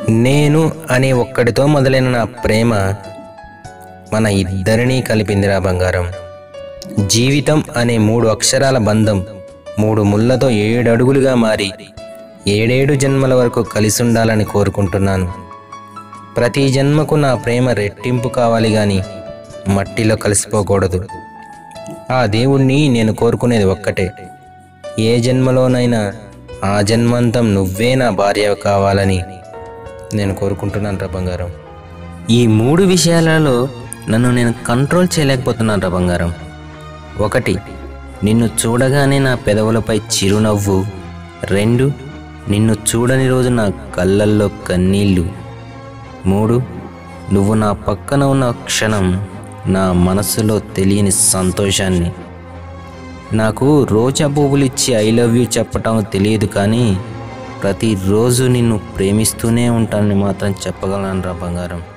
నేను అనే ఒక్కడితో మొదలైన నా ప్రేమ మన ఇద్దరినీ కలిపిందిరా బంగారం జీవితం అనే మూడు అక్షరాల బంధం మూడు ముళ్ళతో ఏడు అడుగులుగా మారి ఏడేడు జన్మల వరకు కలిసి ఉండాలని కోరుకుంటున్నాను ప్రతి జన్మకు నా ప్రేమ రెట్టింపు కావాలి గాని మట్టిలో కలిసిపోకూడదు ఆ దేవుణ్ణి నేను కోరుకునేది ఒక్కటే ఏ జన్మలోనైనా ఆ జన్మంతం నువ్వే నా భార్య కావాలని నేను కోరుకుంటున్నాను రా బంగారం ఈ మూడు విషయాలలో నన్ను నేను కంట్రోల్ చేయలేకపోతున్నాను రా బంగారం ఒకటి నిన్ను చూడగానే నా పెదవులపై చిరునవ్వు రెండు నిన్ను చూడని రోజు నా కళ్ళల్లో కన్నీళ్ళు మూడు నువ్వు నా పక్కన ఉన్న క్షణం నా మనసులో తెలియని సంతోషాన్ని నాకు రోజా పువ్వులు ఇచ్చి ఐ లవ్ యూ చెప్పటం తెలియదు కానీ ప్రతిరోజు నిన్ను ప్రేమిస్తూనే ఉంటానని మాత్రం చెప్పగలను రా బంగారం